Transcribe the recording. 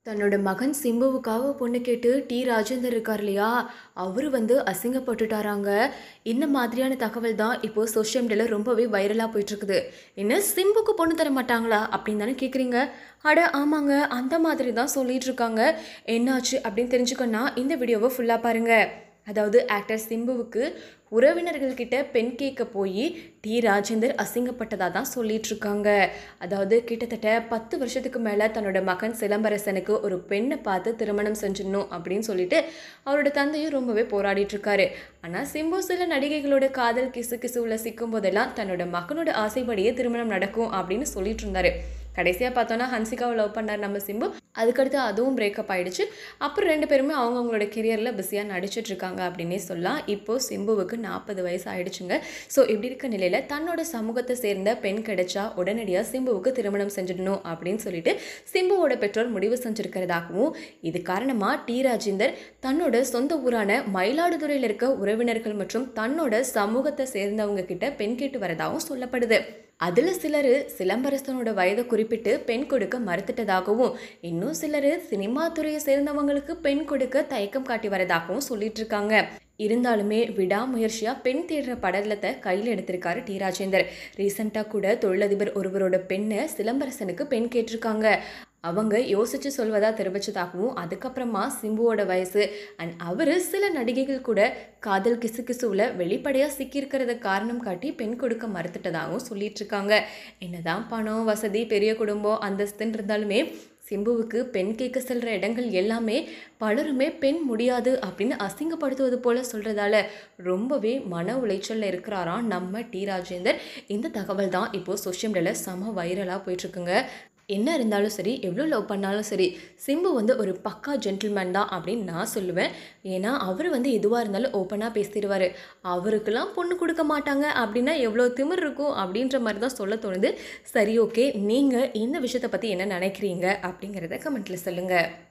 தன்னோட மகன் சிம்புவுக்காக பொண்ணு கேட்டு டி ராஜேந்தர் இருக்கார் இல்லையா அவர் வந்து அசிங்கப்பட்டுட்டாராங்க இந்த மாதிரியான தகவல் தான் இப்போ சோஷியல் மீடியாவில் ரொம்பவே வைரலாக போயிட்டுருக்குது என்ன சிம்புக்கு பொண்ணு தர மாட்டாங்களா அப்படின்னு தானே கேட்குறீங்க அட ஆமாங்க அந்த மாதிரி தான் சொல்லிட்டு இருக்காங்க என்னாச்சு அப்படின்னு தெரிஞ்சுக்கணும்னா இந்த வீடியோவை ஃபுல்லாக பாருங்கள் அதாவது ஆக்டர் சிம்புவுக்கு உறவினர்கள் கிட்ட பெண் கேட்க போய் டி ராஜேந்தர் அசிங்கப்பட்டதாக தான் சொல்லிட்டு இருக்காங்க அதாவது கிட்டத்தட்ட பத்து வருஷத்துக்கு மேலே தன்னோட மகன் சிலம்பரசனுக்கு ஒரு பெண்ணை பார்த்து திருமணம் செஞ்சிடணும் அப்படின்னு சொல்லிட்டு அவரோட தந்தையும் ரொம்பவே போராடிட்டு இருக்காரு ஆனால் சிம்பு சில நடிகைகளோட காதல் கிசு கிசுவில் சிக்கும் போதெல்லாம் தன்னோட மகனோட ஆசைப்படியே திருமணம் நடக்கும் அப்படின்னு சொல்லிட்டு இருந்தாரு கடைசியாக பார்த்தோன்னா ஹன்சிகாவை லவ் பண்ணார் நம்ம சிம்பு அதுக்கடுத்து அதுவும் பிரேக்கப் ஆயிடுச்சு அப்புறம் ரெண்டு பேருமே அவங்கவுங்களோட கெரியரில் பிஸியாக நடிச்சிட்டு இருக்காங்க அப்படின்னே சொல்லலாம் இப்போது சிம்புவுக்கு நாற்பது வயசு ஆயிடுச்சுங்க ஸோ இப்படி இருக்க நிலையில் தன்னோட சமூகத்தை சேர்ந்த பெண் கிடைச்சா உடனடியாக சிம்புவுக்கு திருமணம் செஞ்சிடணும் அப்படின்னு சொல்லிட்டு சிம்புவோட பெற்றோர் முடிவு செஞ்சிருக்கிறதாகவும் இது காரணமாக டி ராஜேந்தர் தன்னோட சொந்த ஊரான மயிலாடுதுறையில் இருக்க உறவினர்கள் மற்றும் தன்னோட சமூகத்தை சேர்ந்தவங்க கிட்ட பெண் கேட்டு வரதாகவும் சொல்லப்படுது அதில் சிலர் சிலம்பரசனோட வயதை குறிப்பிட்டு பெண் கொடுக்க மறுத்துட்டதாகவும் இன்னும் சிலர் சினிமா துறையை சேர்ந்தவங்களுக்கு பெண் கொடுக்க தயக்கம் காட்டி வரதாகவும் சொல்லிட்டு இருக்காங்க இருந்தாலுமே விடாமுயற்சியாக பெண் தேடுற படலத்தை கையில் எடுத்திருக்காரு டி ராஜேந்தர் ரீசெண்டாக கூட தொழிலதிபர் ஒருவரோட பெண்ணை சிலம்பரசனுக்கு பெண் கேட்டிருக்காங்க அவங்க யோசிச்சு சொல்வதா தெரிவிச்சதாகவும் அதுக்கப்புறமா சிம்புவோட வயசு அண்ட் அவர் சில நடிகைகள் கூட காதல் கிசு கிசுவில் வெளிப்படையாக சிக்கியிருக்கிறத காரணம் காட்டி பெண் கொடுக்க மறுத்துட்டதாகவும் சொல்லிட்டு இருக்காங்க என்னதான் பணம் வசதி பெரிய குடும்பம் அந்தஸ்துன்னு இருந்தாலுமே சிம்புவுக்கு பெண் கேட்க செல்கிற இடங்கள் எல்லாமே பலருமே பெண் முடியாது அப்படின்னு அசிங்கப்படுத்துவது போல சொல்கிறதால ரொம்பவே மன உளைச்சலில் இருக்கிறாராம் நம்ம டி ராஜேந்தர் இந்த தகவல் தான் இப்போது சோஷியல் மீடியாவில் செம வைரலாக போயிட்டுருக்குங்க என்ன இருந்தாலும் சரி எவ்வளோ லவ் பண்ணாலும் சரி சிம்பு வந்து ஒரு பக்கா ஜென்டில்மேன் தான் அப்படின்னு நான் சொல்லுவேன் ஏன்னா அவர் வந்து எதுவாக இருந்தாலும் ஓப்பனாக பேசிடுவார் அவருக்கெல்லாம் பொண்ணு கொடுக்க மாட்டாங்க அப்படின்னா எவ்வளோ திமிர் இருக்கும் அப்படின்ற மாதிரி தான் சொல்ல தோணுது சரி ஓகே நீங்கள் இந்த விஷயத்தை பற்றி என்ன நினைக்கிறீங்க அப்படிங்கிறத கமெண்ட்டில் சொல்லுங்கள்